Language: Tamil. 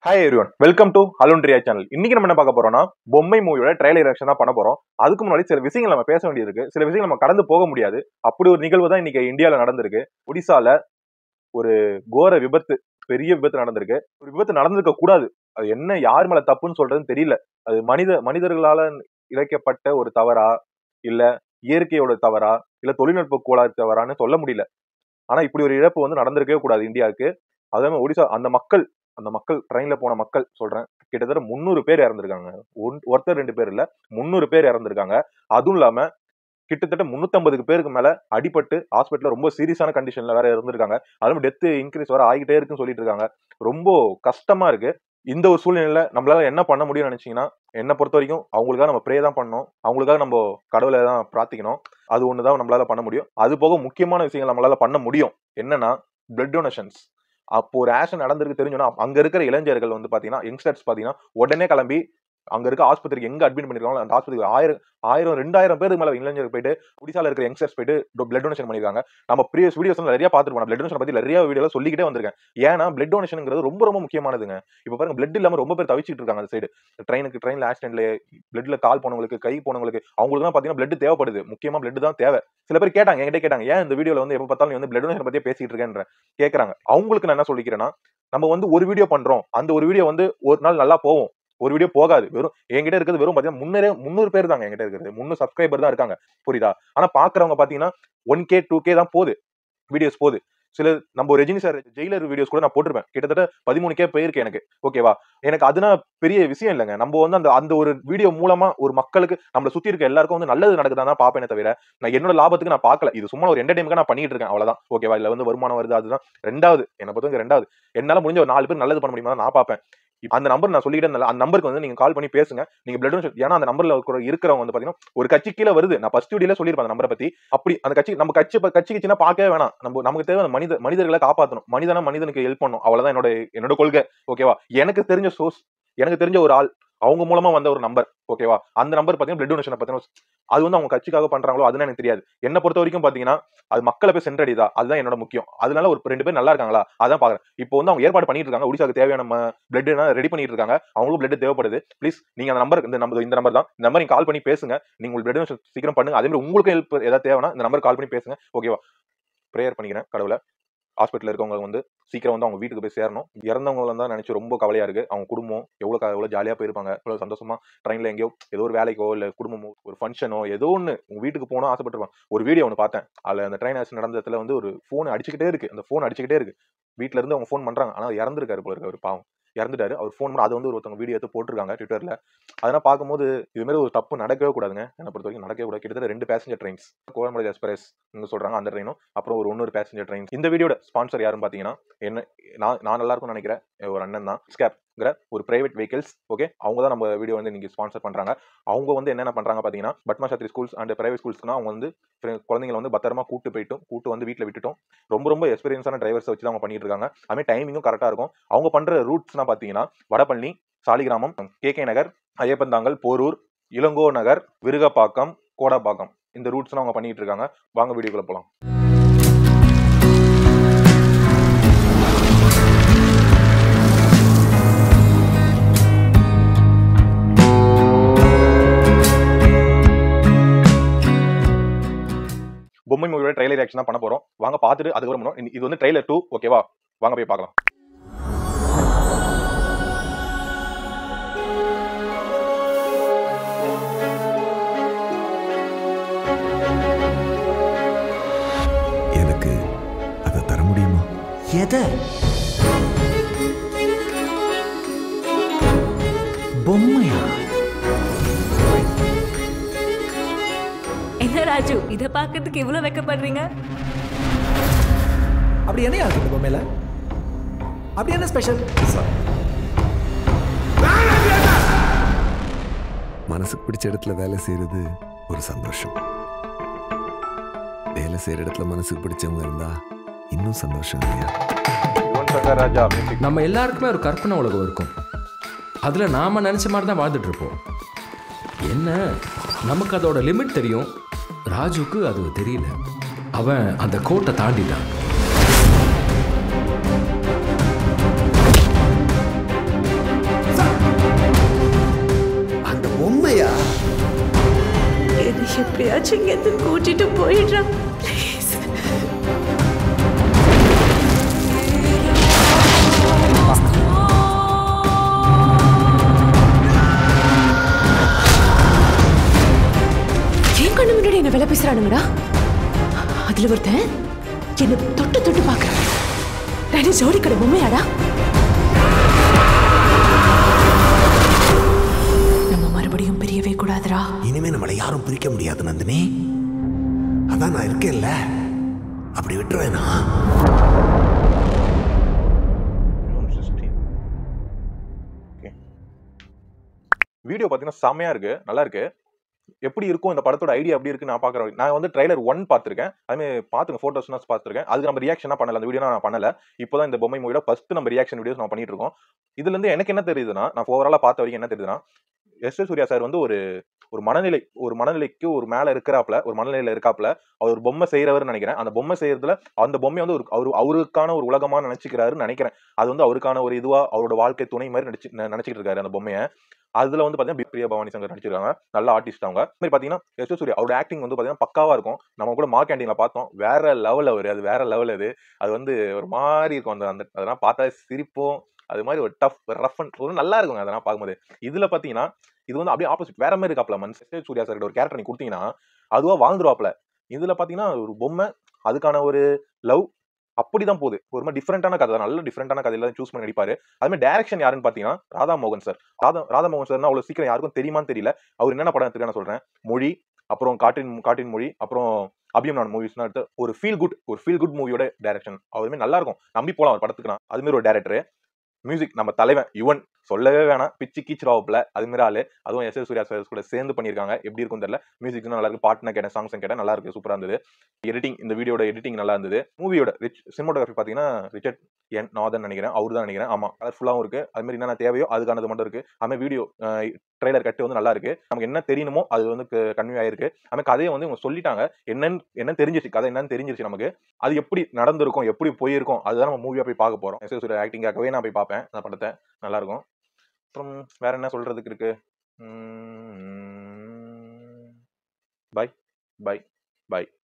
ஹாய் எவ்ரிவன் வெல்கம் டு ஹலோன்ட்ரியா சேனல் இன்னைக்கு நம்ம என்ன பார்க்க போறோம்னா பொம்மை மூவியோட ட்ரைலர் ரியாக்ஷன் தான் பண்ண போறோம் அதுக்கு முன்னாடி சில விஷயங்கள் நம்ம பேச வேண்டியது இருக்கு சில விஷயங்கள் நம்ம கடந்து போக முடியாது அப்படி ஒரு நிகழ்வு தான் இன்னைக்கு இந்தியாவில் நடந்திருக்கு ஒடிசால ஒரு கோர விபத்து பெரிய விபத்து நடந்திருக்கு ஒரு விபத்து நடந்திருக்க கூடாது அது என்ன யார் மேல தப்புன்னு சொல்றதுன்னு தெரியல அது மனித மனிதர்களால இழைக்கப்பட்ட ஒரு தவறா இல்ல இயற்கையோட தவறா இல்ல தொழில்நுட்ப கோளாறு தவறான்னு சொல்ல முடியல ஆனா இப்படி ஒரு இழப்பு வந்து நடந்திருக்கவே கூடாது இந்தியாவுக்கு அதே மாதிரி ஒடிசா அந்த மக்கள் அந்த மக்கள் ட்ரெயின்ல போன மக்கள் சொல்றேன் கிட்டத்தட்ட முந்நூறு பேர் இறந்திருக்காங்க ஒன்- ஒருத்தர் ரெண்டு பேர் இல்ல முந்நூறு பேர் இறந்திருக்காங்க அதுவும் இல்லாம கிட்டத்தட்ட முன்னூத்தம்பதுக்கு பேருக்கு மேல அடிபட்டு ஹாஸ்பிட்டல்ல ரொம்ப சீரியஸான கண்டிஷன்ல வேற இருந்திருக்காங்க அதுவும் டெத் இன்க்ரீஸ் வர ஆகிட்டே இருக்குன்னு சொல்லிட்டு இருக்காங்க ரொம்ப கஷ்டமா இருக்கு இந்த ஒரு சூழ்நிலையில நம்மளால என்ன பண்ண முடியும்னு நினைச்சீங்கன்னா என்னை பொறுத்த வரைக்கும் அவங்களுக்காக நம்ம ப்ரே தான் பண்ணணும் அவங்களுக்காக நம்ம கடவுளை தான் பிரார்த்திக்கணும் அது ஒண்ணுதான் நம்மளால பண்ண முடியும் அது போக முக்கியமான விஷயங்கள் நம்மளால பண்ண முடியும் என்னன்னா பிளட் டொனேஷன்ஸ் அப்போ ஒரு ஆக்ஷன் நடந்திருக்கு தெரிஞ்சோன்னா அங்க இருக்கிற இளைஞர்கள் வந்து பாத்தீங்கன்னா யங்ஸ்டர்ஸ் பாத்தீங்கன்னா உடனே கிளம்பி அங்க இருக்க ஆஸ்பத்திரிக்கு எங்க அட்மிட் பண்ணிருக்காங்களோ அந்த ஆஸ்பத்திரி ஆயிரம் ஆயிரம் ரெண்டாயிரம் பேருக்கு மேல இளைஞர்கள் போயிட்டு ஒடிசால இருக்கிற யங்ஸ்டர்ஸ் போயிட்டு பிளட் டொனேஷன் பண்ணிருக்காங்க நம்ம ப்ரீவியஸ் வீடியோஸ் நிறைய பார்த்துருப்போம் பிளட் டொனேஷன் பத்தி நிறைய வீடியோல சொல்லிக்கிட்டே வந்திருக்கேன் ஏன்னா பிளட் டொனேஷன்ங்கிறது ரொம்ப ரொம்ப முக்கியமானதுங்க இப்போ பாருங்க பிளட் இல்லாம ரொம்ப பேர் தவிச்சிட்டு இருக்காங்க அந்த சைடு ட்ரெயினுக்கு ட்ரெயின்ல ஆக்சிடென்ட்ல பிளட்ல கால் போனவங்களுக்கு கை போனவங்களுக்கு அவங்களுக்கு தான் பாத்தீங்கன்னா பிளட் தேவைப்படுது முக்கியமா பிளட் தான் தேவை சில பேர் கேட்டாங்க என்கிட்ட கேட்டாங்க ஏன் இந்த வீடியோல வந்து எப்ப பார்த்தாலும் நீ வந்து பிளட் டொனேஷன் பத்தியே பேசிட்டு இருக்கேன்ற கேக்குறாங்க அவங்களுக்கு நான் என்ன சொல்லிக்கிறேன்னா நம்ம வந்து ஒரு வீடியோ பண்றோம் அந்த ஒரு வீடியோ வந்து ஒரு நாள் நல்லா போகும் ஒரு வீடியோ போகாது வெறும் என்கிட்ட இருக்கிறது வெறும் பாத்தீங்கன்னா முன்னூறு முந்நூறு பேர் தாங்க என்கிட்ட இருக்கிறது முந்நூறு சப்ஸ்கிரைபர் தான் இருக்காங்க புரியுதா ஆனா பாக்குறவங்க பாத்தீங்கன்னா ஒன் கே டூ கே தான் போகுது வீடியோஸ் போகுது சில நம்ம ஒரு ரஜினி சார் ஜெயிலர் வீடியோஸ் கூட நான் போட்டிருப்பேன் கிட்டத்தட்ட பதிமூணு கே போயிருக்கு எனக்கு ஓகேவா எனக்கு அதுனா பெரிய விஷயம் இல்லைங்க நம்ம வந்து அந்த அந்த ஒரு வீடியோ மூலமா ஒரு மக்களுக்கு நம்மள சுத்தி இருக்க எல்லாருக்கும் வந்து நல்லது நடக்குதா தான் பாப்பேனே தவிர நான் என்னோட லாபத்துக்கு நான் பார்க்கல இது சும்மா ஒரு என்டர்டைமுக்கு நான் பண்ணிட்டு இருக்கேன் அவ்வளவுதான் ஓகேவா இல்ல வந்து வருமானம் வருது அதுதான் ரெண்டாவது என்னை பொறுத்தவரைக்கும் ரெண்டாவது என்னால முடிஞ்ச ஒரு நாலு பேர் நல்லது பண்ண முடியுமா நான் பார்ப்பேன் இப்ப அந்த நம்பர் நான் சொல்லிக்கிட்டே இருந்தேன்ல, அந்த நம்பருக்கு வந்து நீங்க கால் பண்ணி பேசுங்க நீங்க பிளட் டொனேஷன் ஏன்னா அந்த நம்பர்ல இருக்கிற இருக்கிறவங்க வந்து பாத்தீங்கன்னா ஒரு கட்சி கீழே வருது நான் ஃபர்ஸ்ட் வீடியோல சொல்லிருப்பேன் அந்த நம்பரை பத்தி அப்படி அந்த கட்சி நம்ம கட்சி கட்சி கட்சினா பார்க்கவே வேணாம் நம்ம நமக்கு தேவை அந்த மனித மனிதர்களை காப்பாற்றணும் மனிதனா மனிதனுக்கு ஹெல்ப் பண்ணணும் அவ்வளவுதான் என்னோட என்னோட கொள்கை ஓகேவா எனக்கு தெரிஞ்ச சோர்ஸ் எனக்கு தெரிஞ்ச ஒரு ஆள் அவங்க மூலமா வந்த ஒரு நம்பர் ஓகேவா அந்த நம்பர் பாத்தீங்கன்னா பிளட் டொனேஷன் பாத்தீங்கன்னா அது வந்து அவங்க கட்சிக்காக பண்றாங்களோ அதுன்னு எனக்கு தெரியாது என்ன பொறுத்த வரைக்கும் பாத்தீங்கன்னா அது மக்களை போய் சென்றடைதா அதுதான் என்னோட முக்கியம் அதனால ஒரு ரெண்டு பேர் நல்லா இருக்காங்களா அதான் பாக்குறேன் இப்போ வந்து அவங்க ஏற்பாடு பண்ணிட்டு இருக்காங்க ஒடிசாக்கு தேவையான பிளட் ரெடி பண்ணிட்டு இருக்காங்க அவங்களுக்கும் பிளட் தேவைப்படுது ப்ளீஸ் நீங்க அந்த நம்பர் இந்த நம்பர் இந்த நம்பர் தான் இந்த நம்பர் நீங்க கால் பண்ணி பேசுங்க நீங்க உங்களுக்கு பிளட் டொனேஷன் சீக்கிரம் பண்ணுங்க அதே மாதிரி உங்களுக்கு ஹெல்ப் ஏதாவது தேவைன்னா இந்த நம்பர் கால் பண்ணி பேசுங்க ஓகேவா ப்ரேயர் பண்ணிக்கிறேன் கடவுளை ஹாஸ்பிட்டல் இருக்கவங்க வந்து சீக்கிரம் வந்து அவங்க வீட்டுக்கு போய் சேரணும் இறந்தவங்க தான் நினைச்சு ரொம்ப கவலையா இருக்கு அவங்க குடும்பம் எவ்வளவு க- எவ்வளவு ஜாலியா போயிருப்பாங்க எவ்வளவு சந்தோஷமா ட்ரெயின்ல எங்கேயோ ஏதோ ஒரு வேலைக்கோ இல்ல குடும்பமோ ஒரு ஃபங்க்ஷனோ ஏதோ ஒண்ணு உங்க வீட்டுக்கு போனோம் ஆசைப்பட்டிருப்பாங்க ஒரு வீடியோ ஒன்று பார்த்தேன் அதுல அந்த ட்ரெயின் ஆக்சிடென்ட் நடந்த இடத்துல வந்து ஒரு ஃபோன் அடிச்சுக்கிட்டே இருக்கு அந்த ஃபோன் அடிச்சுக்கிட்டே இருக்கு வீட்ல இருந்து அவங்க ஃபோன் பண்றாங்க ஆனா இறந்துருக்காரு போல இருக்கு அவர் பாவம் இறந்துட்டாரு அவர் ஃபோன் பண்ணி அதை வந்து ஒருத்தவங்க வீடியோ எடுத்து போட்டிருக்காங்க ட்விட்டர்ல அதெல்லாம் பார்க்கும்போது இது மாதிரி ஒரு தப்பு நடக்கவே கூடாதுங்க என்னை பொறுத்த வரைக்கும் நடக்கவே கூடாது கிட்டத்தட்ட ரெண்டு பேசஞ்சர் ட்ரெயின்ஸ் கோயம்பேடு எக்ஸ்பிரஸ் சொல்றாங்க அந்த ட்ரெயினும் அப்புறம் ஒரு இன்னொரு பேசஞ்சர் ட்ரெயின் இந்த வீடியோட ஸ்பான்சர் யாருன்னு பாத்தீங்கன்னா என்ன நான் நான் நல்லா இருக்கும்னு நினைக்கிறேன் ஒரு அண்ணன் தான் ஸ்கேப்ங்கிற ஒரு பிரைவேட் வெஹிக்கிள்ஸ் ஓகே அவங்க தான் நம்ம வீடியோ வந்து இன்னைக்கு ஸ்பான்சர் பண்றாங்க அவங்க வந்து என்னென்ன பண்றாங்க பாத்தீங்கன்னா Padma Seshadri schools and private ஸ்கூல்ஸ்னா அவங்க வந்து ஃப்ரெ- குழந்தைங்களை வந்து பத்திரமா கூட்டு போயிட்டும் கூட்டு வந்து வீட்டில் விட்டுட்டோம் ரொம்ப ரொம்ப எக்ஸ்பீரியன்ஸான டிரைவர்ஸ் வச்சு தான் அவங்க பண்ணிட்டு இருக்காங்க அதுமாதிரி டைமிங்கும் கரெக்டாக இருக்கும் அவங்க பண்ற ரூட்ஸ்னா பாத்தீங்கன்னா வடபழனி சாலிகிராமம் கே கே நகர் ஐயப்பந்தாங்கல் போரூர் இளங்கோ நகர் விருகப்பாக்கம் கோடப்பாக்கம் இந்த ரூட்ஸ்லாம் அவங்க பண்ணிட்டு இருக்காங்க வாங்க வீடியோக்குள்ள போலாம் பொம்மை மூவியோட ட்ரைலர் ஆக்ஷன் தான் பண்ண போறோம் வாங்க பார்த்துட்டு அதுக்கப்புறம் பண்ணுவோம். இது- இது வந்து ட்ரைலர் டூ ஓகேவா வாங்க போய் பார்க்கலாம் எனக்கு அதை தர முடியுமா எதை பொம்மையா என்ன ராஜு இதை பார்க்கறதுக்கு இவ்வளோ வெக்கப்படுறீங்க அப்படி என்ன இருக்கு இந்த பொம்மையில அப்படி என்ன ஸ்பெஷல் மனசுக்கு பிடிச்ச இடத்துல வேலை செய்யறது ஒரு சந்தோஷம் வேலை செய்யற இடத்துல மனசுக்கு பிடிச்சவங்க இருந்தா இன்னும் சந்தோஷம் இல்லையா யுவன் சங்கர் ராஜா மியூசிக் நம்ம எல்லாருக்குமே ஒரு கற்பனை உலகம் இருக்கும் அதில் நாம் நினச்ச மாதிரி தான் வாழ்ந்துட்டு இருப்போம் என்ன நமக்கு அதோட லிமிட் தெரியும் ராஜுக்கு அது தெரியல அவன் அந்த கோட்டை தாண்டிட்டான் எப்படியாச்சும் இங்கேருந்து கூட்டிட்டு போயிடுறேன் ப்ளீஸ் என் கண்ணு முன்னாடி என்ன வேலை பேசுறானுங்கடா அதுல ஒருத்தன் என்ன தொட்டு தொட்டு பாக்குறான் நான் ஜோடி கடை பொம்மையாடா நம்ம மறுபடியும் பிரியவே கூடாதுடா இனிமே நம்மளை யாரும் பிரிக்க முடியாது நந்தினி அதான் நான் இருக்கேன்ல அப்படி விட்டுருவேனா வீடியோ பார்த்தீங்கன்னா செம்மையா இருக்கு நல்லா இருக்கு எப்படி இருக்கும் இந்த படத்தோட ஐடியா எப்படி இருக்கு நான் பாக்குறேன் நான் வந்து ட்ரைலர் ஒன் பார்த்திருக்கேன் அதுமாதிரி பார்த்துங்க ஃபோட்டோஸ்லாம் பார்த்துருக்கேன் அதுக்கு நம்ம ரியாக்ஷனா பண்ணல அந்த வீடியோ நான் பண்ணல இப்போதான் இந்த பொம்மை மூவியோட ஃபர்ஸ்ட் நம்ம ரியாக்ஷன் வீடியோஸ் நான் பண்ணிட்டு இருக்கோம் இதுல இருந்து எனக்கு என்ன தெரியுதுன்னா நான் ஓவராலா பார்த்த வரைக்கும் என்ன தெரியுதுன்னா எஸ் எஸ் சூர்யா சார் வந்து ஒரு ஒரு மனநிலை ஒரு மனநிலைக்கு ஒரு மேல இருக்கிறாப்ல ஒரு மனநிலையில இருக்காப்ல அவர் ஒரு பொம்மை செய்யறவர்னு நினைக்கிறேன் அந்த பொம்மை செய்யறதுல அந்த பொம்மை வந்து ஒரு அவரு அவருக்கான ஒரு உலகமா நினைச்சுக்கிறாருன்னு நினைக்கிறேன் அது வந்து அவருக்கான ஒரு இதுவா அவரோட வாழ்க்கை துணை மாதிரி நடிச்சு ந- நினைச்சிட்டு இருக்காரு அந்த பொம்மையை அதுல வந்து பாத்தீங்கன்னா பிரியா பவானி சங்கர் நடிச்சிருக்காங்க நல்ல ஆர்டிஸ்ட் அவங்க இந்த மாதிரி பாத்தீங்கன்னா எஸ் எஸ் சூர்யா அவரோட ஆக்டிங் வந்து பாத்தீங்கன்னா பக்காவா இருக்கும் நம்ம கூட மார்க் கேண்டீன்ல பார்த்தோம் வேற லெவல் அவரு அது வேற லெவல் அது அது வந்து ஒரு மாதிரி இருக்கும் அந்த அந்த அதெல்லாம் பார்த்தா சிரிப்போம் அது மாதிரி ஒரு டஃப் ரஃப் அண்ட் ஒரு நல்லா இருக்குங்க அதெல்லாம் பார்க்கும்போது இதுல பாத்தீங்கன்னா இது வந்து அப்படியே ஆப்போசிட் வேற மாதிரி இருக்காப்ல மன் எஸ் எஸ் சூர்யா சார் ஒரு கேரக்டர் நீ கொடுத்தீங்கன்னா அதுவா வாழ்ந்துருவாப்ல இதுல பாத்தீங்கன்னா ஒரு பொம்மை அதுக்கான ஒரு லவ் அப்படிதான் போகுது ஒரு மாதிரி டிஃப்ரெண்டான கதை நல்ல டிஃப்ரெண்டான கதையில சூஸ் பண்ணி நடிப்பாரு அது மாதிரி டேரக்ஷன் யாருன்னு பாத்தீங்கன்னா ராதா மோகன் சார் ராதா ராதா மோகன் சார்னா அவ்வளவு சீக்கிரம் யாருக்கும் தெரியுமான்னு தெரியல அவர் என்னென்ன படம் எடுத்துருக்கான்னு சொல்றேன் மொழி அப்புறம் காட்டின் காட்டின் மொழி அப்புறம் அபியம் நான் மூவிஸ்னா எடுத்து ஒரு ஃபீல் குட் ஒரு ஃபீல் குட் மூவியோட டைரக்ஷன் அவருமே நல்லா இருக்கும் நம்பி போலாம் அவர் படத்துக்கு நான் அது மாதிரி ஒரு டேரக்டர் மியூசிக் நம்ம தலைவன் யுவன் சொல்லவே வேணாம் பிச்சு கீச்சுராவுப்ல அது மாதிரி ஆளு அதுவும் எஸ் எஸ் சூர்யா சார் கூட சேர்ந்து பண்ணியிருக்காங்க எப்படி இருக்கும் தெரியல மியூசிக் நல்லா இருக்கு பாட்டுனா கேட்டேன் சாங்ஸ் கேட்டேன் நல்லா இருக்கு சூப்பரா இருந்தது எடிட்டிங் இந்த வீடியோட எடிட்டிங் நல்லா இருந்தது மூவியோட ரிச் சினிமோட்டோகிராஃபி பாத்தீங்கன்னா ரிச்சர்ட் என் நாதன் நினைக்கிறேன் அவர் தான் நினைக்கிறேன் ஆமா கலர்ஃபுல்லாவும் இருக்கு அது மாதிரி என்னென்ன தேவையோ அதுக்கானது மட்டும் இருக்கு அது மாதிரி வீடியோ ட்ரெய்லர் கட்டு வந்து நல்லா இருக்கு நமக்கு என்ன தெரியணுமோ அது வந்து கன்வே ஆயிருக்கு அது மாதிரி கதையை வந்து இவங்க சொல்லிட்டாங்க என்னன்னு என்ன தெரிஞ்சிச்சு கதை என்னன்னு தெரிஞ்சிருச்சு நமக்கு அது எப்படி நடந்திருக்கும் எப்படி போயிருக்கும் அதுதான் நம்ம மூவியா போய் பார்க்க போறோம் எஸ் எஸ் ஆக்டிங்காகவே நான் போய் பார்ப்பேன் அந்த படத்தை நல்லா இருக்கும் அப்புறம் வேற என்ன சொல்றதுக்கு இருக்கு பை பை பை